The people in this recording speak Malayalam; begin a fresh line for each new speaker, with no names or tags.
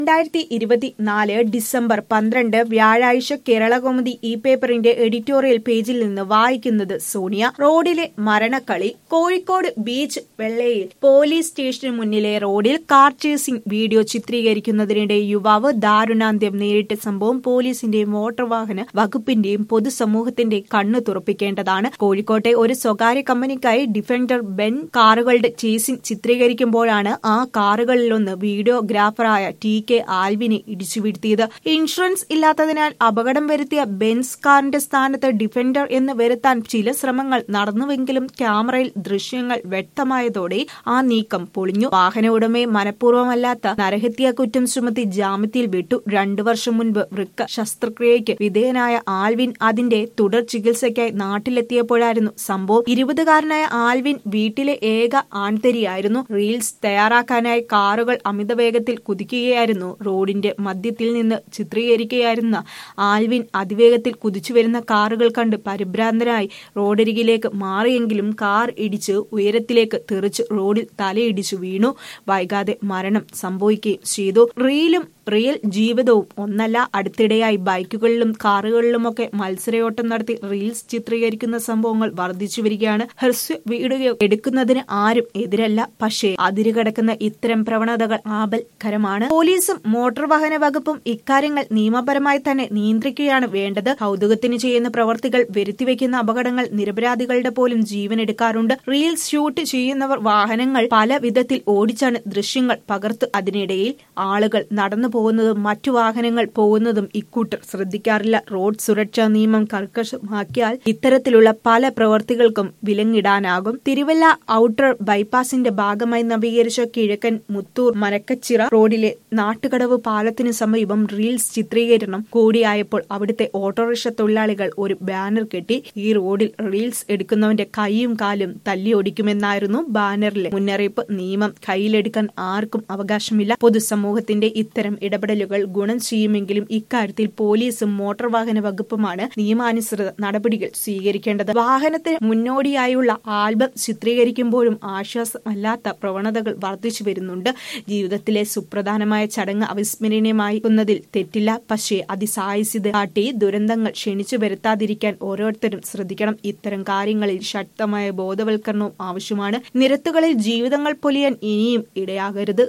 രണ്ടായിരത്തി ഇരുപത്തിനാല് ഡിസംബർ പന്ത്രണ്ട് വ്യാഴാഴ്ച കേരളകൗമുദി ഈ പേപ്പറിന്റെ എഡിറ്റോറിയൽ പേജിൽ നിന്ന് വായിക്കുന്നത് സോണിയ റോഡിലെ മരണക്കളി കോഴിക്കോട് ബീച്ച് വെള്ളയിൽ പോലീസ് സ്റ്റേഷന് മുന്നിലെ റോഡിൽ കാർ ചേസിംഗ് വീഡിയോ ചിത്രീകരിക്കുന്നതിനിടെ യുവാവ് ദാരുണാന്ത്യം നേരിട്ട സംഭവം പോലീസിന്റെയും മോട്ടോർ വാഹന വകുപ്പിന്റെയും പൊതുസമൂഹത്തിന്റെ കണ്ണു തുറപ്പിക്കേണ്ടതാണ് കോഴിക്കോട്ടെ ഒരു സ്വകാര്യ കമ്പനിക്കായി ഡിഫൻഡർ ബെൻ കാറുകളുടെ ചേസിംഗ് ചിത്രീകരിക്കുമ്പോഴാണ് ആ കാറുകളിലൊന്ന് വീഡിയോഗ്രാഫറായ ടി കെ ആൽവിനെ ഇടിച്ചു വീഴ്ത്തിയത് ഇൻഷുറൻസ് ഇല്ലാത്തതിനാൽ അപകടം വരുത്തിയ ബെൻസ് കാറിന്റെ സ്ഥാനത്ത് ഡിഫൻഡർ എന്ന് വരുത്താൻ ചില ശ്രമങ്ങൾ നടന്നുവെങ്കിലും ക്യാമറയിൽ ദൃശ്യങ്ങൾ വ്യക്തമായതോടെ ആ നീക്കം പൊളിഞ്ഞു വാഹന ഉടമയെ മനഃപൂർവ്വമല്ലാത്ത നരഹത്യാ കുറ്റം ചുമത്തി ജാമ്യത്തിൽ വിട്ടു രണ്ടു വർഷം മുൻപ് വൃക്ക ശസ്ത്രക്രിയയ്ക്ക് വിധേയനായ ആൽവിൻ അതിന്റെ തുടർ ചികിത്സയ്ക്കായി നാട്ടിലെത്തിയപ്പോഴായിരുന്നു സംഭവം ഇരുപതുകാരനായ ആൽവിൻ വീട്ടിലെ ഏക ആൺതരിയായിരുന്നു റീൽസ് തയ്യാറാക്കാനായി കാറുകൾ അമിതവേഗത്തിൽ കുതിക്കുകയായിരുന്നു റോഡിന്റെ മധ്യത്തിൽ നിന്ന് ചിത്രീകരിക്കുകയായിരുന്ന ആൽവിൻ അതിവേഗത്തിൽ കുതിച്ചുവരുന്ന കാറുകൾ കണ്ട് പരിഭ്രാന്തനായി റോഡരികിലേക്ക് മാറിയെങ്കിലും കാർ ഇടിച്ച് ഉയരത്തിലേക്ക് തെറിച്ച് റോഡിൽ തലയിടിച്ചു വീണു വൈകാതെ മരണം സംഭവിക്കുകയും ചെയ്തു റീലും റിയൽ ജീവിതവും ഒന്നല്ല അടുത്തിടെയായി ബൈക്കുകളിലും കാറുകളിലുമൊക്കെ മത്സരയോട്ടം നടത്തി റീൽസ് ചിത്രീകരിക്കുന്ന സംഭവങ്ങൾ വർദ്ധിച്ചു വരികയാണ് ഹ്രസ്വ വീഡിയോ എടുക്കുന്നതിന് ആരും എതിരല്ല പക്ഷേ അതിരുകടക്കുന്ന ഇത്തരം പ്രവണതകൾ ആപൽക്കരമാണ് പോലീസും മോട്ടോർ വാഹന വകുപ്പും ഇക്കാര്യങ്ങൾ നിയമപരമായി തന്നെ നിയന്ത്രിക്കുകയാണ് വേണ്ടത് കൗതുകത്തിന് ചെയ്യുന്ന പ്രവർത്തികൾ വരുത്തിവെക്കുന്ന അപകടങ്ങൾ നിരപരാധികളുടെ പോലും ജീവനെടുക്കാറുണ്ട് റീൽസ് ഷൂട്ട് ചെയ്യുന്നവർ വാഹനങ്ങൾ പല വിധത്തിൽ ഓടിച്ചാണ് ദൃശ്യങ്ങൾ പകർത്ത് അതിനിടയിൽ ആളുകൾ നടന്നു പോകുന്നതും മറ്റു വാഹനങ്ങൾ പോകുന്നതും ഇക്കൂട്ടർ ശ്രദ്ധിക്കാറില്ല റോഡ് സുരക്ഷാ നിയമം കർക്കശമാക്കിയാൽ ഇത്തരത്തിലുള്ള പല പ്രവർത്തികൾക്കും വിലങ്ങിടാനാകും തിരുവല്ല ഔട്ടർ ബൈപ്പാസിന്റെ ഭാഗമായി നവീകരിച്ച കിഴക്കൻ മുത്തൂർ മരക്കച്ചിറ റോഡിലെ നാട്ടുകടവ് പാലത്തിന് സമീപം റീൽസ് ചിത്രീകരണം കൂടിയായപ്പോൾ അവിടുത്തെ ഓട്ടോറിക്ഷ തൊഴിലാളികൾ ഒരു ബാനർ കെട്ടി ഈ റോഡിൽ റീൽസ് എടുക്കുന്നവന്റെ കൈയും കാലും തല്ലിയൊടിക്കുമെന്നായിരുന്നു ബാനറിലെ മുന്നറിയിപ്പ് നിയമം കയ്യിലെടുക്കാൻ ആർക്കും അവകാശമില്ല പൊതുസമൂഹത്തിന്റെ ഇത്തരം ഇടപെടലുകൾ ഗുണം ചെയ്യുമെങ്കിലും ഇക്കാര്യത്തിൽ പോലീസും മോട്ടോർ വാഹന വകുപ്പുമാണ് നിയമാനുസൃത നടപടികൾ സ്വീകരിക്കേണ്ടത് വാഹനത്തിന് മുന്നോടിയായുള്ള ആൽബം ചിത്രീകരിക്കുമ്പോഴും ആശ്വാസമല്ലാത്ത പ്രവണതകൾ വർദ്ധിച്ചു വരുന്നുണ്ട് ജീവിതത്തിലെ സുപ്രധാനമായ ചടങ്ങ് അവിസ്മരണീയമാക്കുന്നതിൽ തെറ്റില്ല പക്ഷേ അതിസാഹസിത കാട്ടി ദുരന്തങ്ങൾ ക്ഷണിച്ചു വരുത്താതിരിക്കാൻ ഓരോരുത്തരും ശ്രദ്ധിക്കണം ഇത്തരം കാര്യങ്ങളിൽ ശക്തമായ ബോധവൽക്കരണവും ആവശ്യമാണ് നിരത്തുകളിൽ ജീവിതങ്ങൾ പൊലിയാൻ ഇനിയും ഇടയാകരുത്